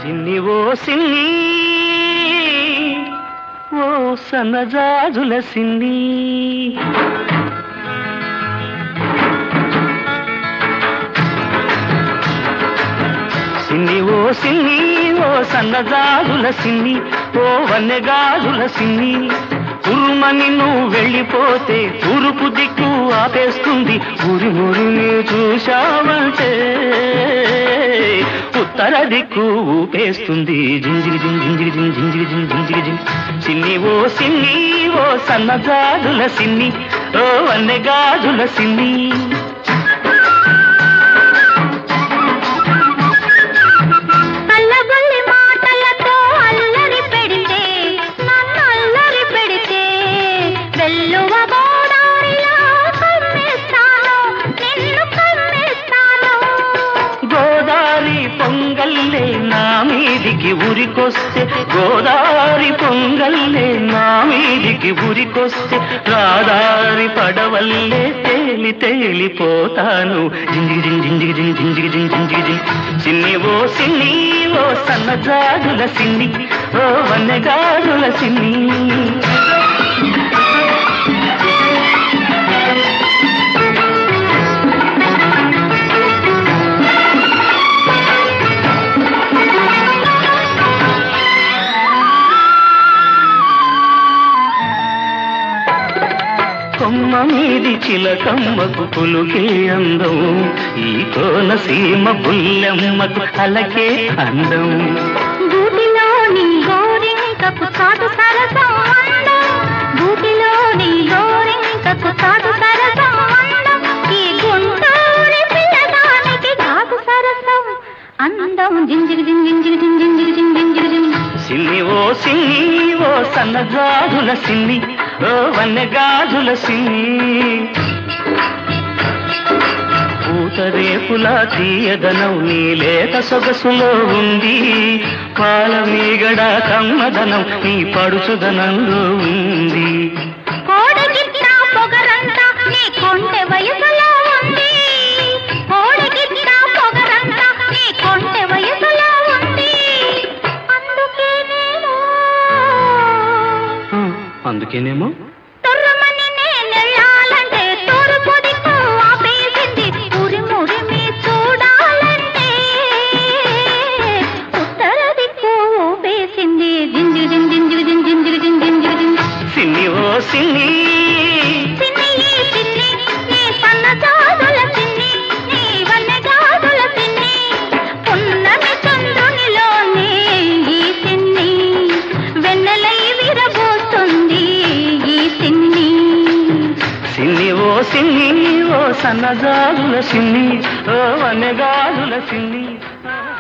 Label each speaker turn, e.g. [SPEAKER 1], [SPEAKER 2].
[SPEAKER 1] సిన్ని ఓ సిన్ని ఓ సన్నజాజుల సిన్ని సిన్ని ఓ సిన్ని ఓ సన్నజాజుల సిన్ని ఓ వన్నెగాజుల సిన్ని ఉరుమని నువ్వు వెళ్ళిపోతే తూర్పు దిక్కు ఆపేస్తుంది ఊరి మురిని చూశావంటే ఉత్తర దిక్కు ఊపేస్తుంది జింజిరి జిం జింజిరి జిం జింజిరి జిం జింజిరి జిం సిన్ని ఓ సిన్ని ఓ సన్నజాజుల సిన్ని ఓ వన్నెగాజుల సిన్ని
[SPEAKER 2] కళ్ళబొల్లి మాటలతో అల్లరి పెడితే నన్ను అల్లరి పెడితే వెల్లువ గోదారిలో కమ్మేస్తాను నిన్ను కమ్మేస్తాను
[SPEAKER 1] గోదారి పొంగల్లే నా మీదికి ఉరికొస్తే గోదారి పొంగల్లే నా మీదికి ఉరికొస్తే రాదారి పడవల్లే తేలి తేలిపోతాను జింజిగి జింగ్ జింజిగి జింగ్ జింజిగి జింగ్ జింజిగి జింగ్ సిన్ని ఓ సిన్ని ఓ సన్నజాజుల సిన్ని ఓ వన్నెగాజుల సిన్ని కొమ్మ మీది చిలకమ్మకు పులుకే అందం ఈ కోన సీమ పుల్లెమ్మకు అలకే అందం
[SPEAKER 2] గూటిలోని గోరింకకు చాటు సరసం అందం గూటిలోని గోరింకకు చాటు సరసం అందం ఈ గుంటూరి పిల్లదానికి కాదు సరసం అందం జింజిరి జింజిరి జింజిరి జింజిరి జింజిరి
[SPEAKER 1] సిన్ని ఓ సిన్ని ఓ సన్నగాజుల సిన్ని ఓ వన్నెగాజుల సిన్ని పూతరేపుల తీయదనం నీ లేత సొగసులో ఉంది పాల మీగడ కమ్మదనం నీ పడుచుదనంలో ఉంది
[SPEAKER 2] కోడిగిట్ట పొగరంతా నీ కొంటె వయసులో ఉంది కోడిగిట్ట పొగరంతా నీ కొంటె వయసులో ఉంది అందుకే నేను
[SPEAKER 1] ఆ, అందుకేనేమో
[SPEAKER 2] తుర్రుమని నేనెళ్ళాలంటే తూర్పు దిక్కు ఆపేసింది ఉరిమి ఉరిమి చూడాలంటే ఉత్తర దిక్కు ఊపేసింది జింజిరి జింజిరి జింజిరి జింజిరి జింజిరి
[SPEAKER 1] సిన్ని ఓ సిన్ని
[SPEAKER 2] సిన్ని ఈ సిన్ని నీ సన్నజాజుల సిన్ని నీ వన్నెగాజుల సిన్ని పున్నమి చంద్రునిలోనే ఈ సిన్ని వెన్నెలై విరబోస్తుంది ఈ సిన్ని
[SPEAKER 1] సిన్ని ఓ సిన్ని ఓ సన్నజాజుల సిన్ని ఓ వనగాజుల సిన్ని